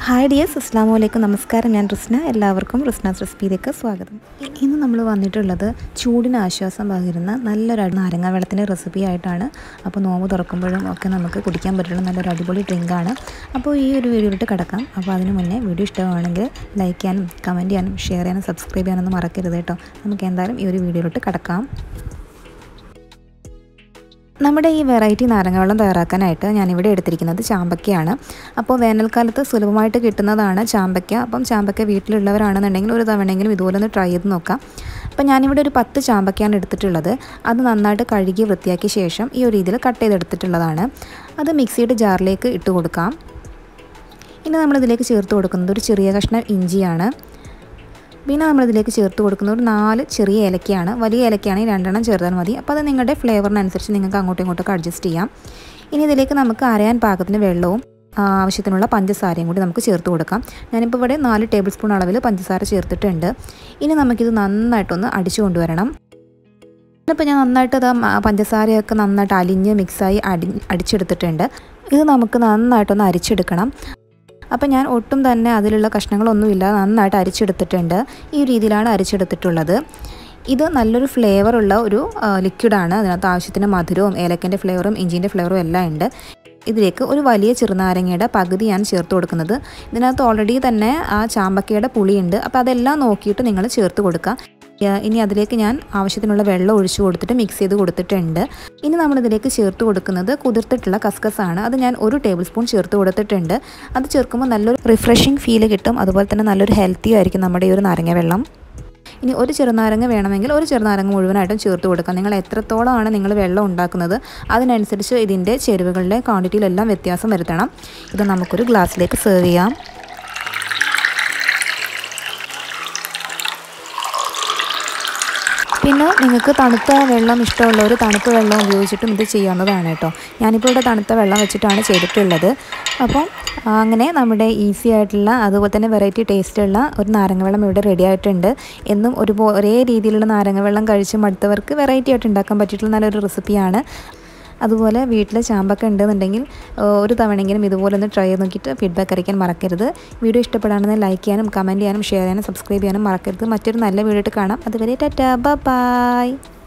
hi dears അസ്സാം വലൈക്കും നമസ്കാരം ഞാൻ റിസ്ന എല്ലാവർക്കും റിസ്നാസ് റെസിപ്പിയിലേക്ക് സ്വാഗതം ഇന്ന് നമ്മൾ വന്നിട്ടുള്ളത് ചൂടിന് ആശ്വാസം പകരുന്ന നല്ലൊരു നാരങ്ങ വെള്ളത്തിൻ്റെ റെസിപ്പി ആയിട്ടാണ് അപ്പോൾ നോമ്പ് തുറക്കുമ്പോഴും ഒക്കെ നമുക്ക് കുടിക്കാൻ പറ്റുന്ന നല്ലൊരു അടിപൊളി ഡ്രിങ്കാണ് അപ്പോൾ ഈ ഒരു വീഡിയോയിലോട്ട് കിടക്കാം അപ്പോൾ അതിന് മുന്നേ വീഡിയോ ഇഷ്ടമാണെങ്കിൽ ലൈക്ക് ചെയ്യാനും കമൻറ്റ് ചെയ്യാനും ഷെയർ ചെയ്യാനും സബ്സ്ക്രൈബ് ചെയ്യാനൊന്നും മറക്കരുത് കേട്ടോ നമുക്ക് എന്തായാലും ഈ ഒരു വീഡിയോയിലോട്ട് കിടക്കാം നമ്മുടെ ഈ വെറൈറ്റി നാരങ്ങവെള്ളം തയ്യാറാക്കാനായിട്ട് ഞാനിവിടെ എടുത്തിരിക്കുന്നത് ചാമ്പക്കയാണ് അപ്പോൾ വേനൽക്കാലത്ത് സുലഭമായിട്ട് കിട്ടുന്നതാണ് ചാമ്പക്ക അപ്പം ചാമ്പക്ക വീട്ടിലുള്ളവരാണെന്നുണ്ടെങ്കിൽ ഒരു തവണയെങ്കിലും ഇതുപോലെ ഒന്ന് ട്രൈ ചെയ്ത് നോക്കാം അപ്പം ഞാനിവിടെ ഒരു പത്ത് ചാമ്പക്കയാണ് എടുത്തിട്ടുള്ളത് അത് നന്നായിട്ട് കഴുകി വൃത്തിയാക്കിയ ശേഷം ഈ ഒരു രീതിയിൽ കട്ട് ചെയ്തെടുത്തിട്ടുള്ളതാണ് അത് മിക്സിയുടെ ജാറിലേക്ക് ഇട്ട് കൊടുക്കാം ഇനി നമ്മളിതിലേക്ക് ചേർത്ത് കൊടുക്കുന്നത് ഒരു ചെറിയ കഷ്ണം ഇഞ്ചിയാണ് പിന്നെ നമ്മളിതിലേക്ക് ചേർത്ത് കൊടുക്കുന്നത് ഒരു നാല് ചെറിയ ഏലക്കയാണ് വലിയ ഏലക്കയാണെങ്കിൽ രണ്ടെണ്ണം ചേർത്താൽ മതി അപ്പോൾ അത് നിങ്ങളുടെ ഫ്ലേവറിനനുസരിച്ച് നിങ്ങൾക്ക് അങ്ങോട്ടും ഇങ്ങോട്ടൊക്കെ അഡ്ജസ്റ്റ് ചെയ്യാം ഇനി ഇതിലേക്ക് നമുക്ക് അരയാൻ പാകത്തിന് വെള്ളവും ആവശ്യത്തിനുള്ള പഞ്ചസാരയും കൂടി നമുക്ക് ചേർത്ത് കൊടുക്കാം ഞാനിപ്പോൾ ഇവിടെ നാല് ടേബിൾ സ്പൂൺ അളവിൽ പഞ്ചസാര ചേർത്തിട്ടുണ്ട് ഇനി നമുക്കിത് നന്നായിട്ടൊന്ന് അടിച്ചു കൊണ്ടുവരണം ഇപ്പോൾ ഞാൻ നന്നായിട്ട് അത് പഞ്ചസാരയൊക്കെ നന്നായിട്ട് അലിഞ്ഞ് മിക്സായി അടി അടിച്ചെടുത്തിട്ടുണ്ട് ഇത് നമുക്ക് നന്നായിട്ടൊന്ന് അരിച്ചെടുക്കണം അപ്പോൾ ഞാൻ ഒട്ടും തന്നെ അതിലുള്ള കഷ്ണങ്ങളൊന്നുമില്ല നന്നായിട്ട് അരിച്ചെടുത്തിട്ടുണ്ട് ഈ രീതിയിലാണ് അരിച്ചെടുത്തിട്ടുള്ളത് ഇത് നല്ലൊരു ഫ്ലേവറുള്ള ഒരു ലിക്വിഡാണ് അതിനകത്ത് ആവശ്യത്തിന് മധുരവും ഏലക്കൻ്റെ ഫ്ലേവറും ഇഞ്ചിൻ്റെ ഫ്ലേവറും എല്ലാം ഉണ്ട് ഇതിലേക്ക് ഒരു വലിയ ചെറുനാരങ്ങയുടെ പകുതിയാണ് ചേർത്ത് കൊടുക്കുന്നത് ഇതിനകത്ത് ഓൾറെഡി തന്നെ ആ ചാമ്പക്കയുടെ പുളിയുണ്ട് അപ്പോൾ അതെല്ലാം നോക്കിയിട്ട് നിങ്ങൾ ചേർത്ത് കൊടുക്കുക ഇനി അതിലേക്ക് ഞാൻ ആവശ്യത്തിനുള്ള വെള്ളം ഒഴിച്ചു കൊടുത്തിട്ട് മിക്സ് ചെയ്ത് കൊടുത്തിട്ടുണ്ട് ഇനി നമ്മളിതിലേക്ക് ചേർത്ത് കൊടുക്കുന്നത് കുതിർത്തിട്ടുള്ള കസ്കസാണ് അത് ഞാൻ ഒരു ടേബിൾ സ്പൂൺ ചേർത്ത് കൊടുത്തിട്ടുണ്ട് അത് ചേർക്കുമ്പോൾ നല്ലൊരു റിഫ്രഷിങ് ഫീൽ കിട്ടും അതുപോലെ തന്നെ നല്ലൊരു ഹെൽത്തി ആയിരിക്കും നമ്മുടെ ഈ ഒരു നാരങ്ങ വെള്ളം ഇനി ഒരു ചെറുനാരങ്ങ വേണമെങ്കിൽ ഒരു ചെറുനാരങ്ങ മുഴുവനായിട്ടും ചേർത്ത് കൊടുക്കാം നിങ്ങൾ എത്രത്തോളമാണ് നിങ്ങൾ വെള്ളം ഉണ്ടാക്കുന്നത് അതിനനുസരിച്ച് ഇതിൻ്റെ ചേരുവകളുടെ ക്വാണ്ടിറ്റിയിലെല്ലാം വ്യത്യാസം വരുത്തണം ഇത് നമുക്കൊരു ഗ്ലാസ്സിലേക്ക് സെർവ് ചെയ്യാം പിന്നെ നിങ്ങൾക്ക് തണുത്ത വെള്ളം ഇഷ്ടമുള്ളവർ തണുത്ത വെള്ളം ഉപയോഗിച്ചിട്ടും ഇത് ചെയ്യാവുന്നതാണ് കേട്ടോ ഞാനിപ്പോൾ ഇവിടെ തണുത്ത വെള്ളം വെച്ചിട്ടാണ് ചെയ്തിട്ടുള്ളത് അപ്പം അങ്ങനെ നമ്മുടെ ഈസി ആയിട്ടുള്ള അതുപോലെ തന്നെ വെറൈറ്റി ടേസ്റ്റുള്ള ഒരു നാരങ്ങ വെള്ളം ഇവിടെ റെഡി ആയിട്ടുണ്ട് എന്നും ഒരു ഒരേ രീതിയിലുള്ള നാരങ്ങ വെള്ളം കഴിച്ച് മടുത്തവർക്ക് വെറൈറ്റി ആയിട്ട് ഉണ്ടാക്കാൻ പറ്റിയിട്ടുള്ള നല്ലൊരു റെസിപ്പിയാണ് അതുപോലെ വീട്ടിൽ ചാമ്പൊക്കെ ഉണ്ടെന്നുണ്ടെങ്കിൽ ഒരു തവണയെങ്കിലും ഇതുപോലെ ഒന്ന് ട്രൈ ചെയ്ത് നോക്കിയിട്ട് ഫീഡ്ബാക്ക് അറിയിക്കാൻ മറക്കരുത് വീഡിയോ ഇഷ്ടപ്പെടുകയാണെന്ന് ലൈക്ക് ചെയ്യാനും കമൻറ്റ് ചെയ്യാനും ഷെയർ ചെയ്യാനും സബ്സ്ക്രൈബ് ചെയ്യാനും മറക്കരുത് മറ്റൊരു നല്ല വീഡിയോ കാണാം അതുവരെ ടാറ്റാ ബൈ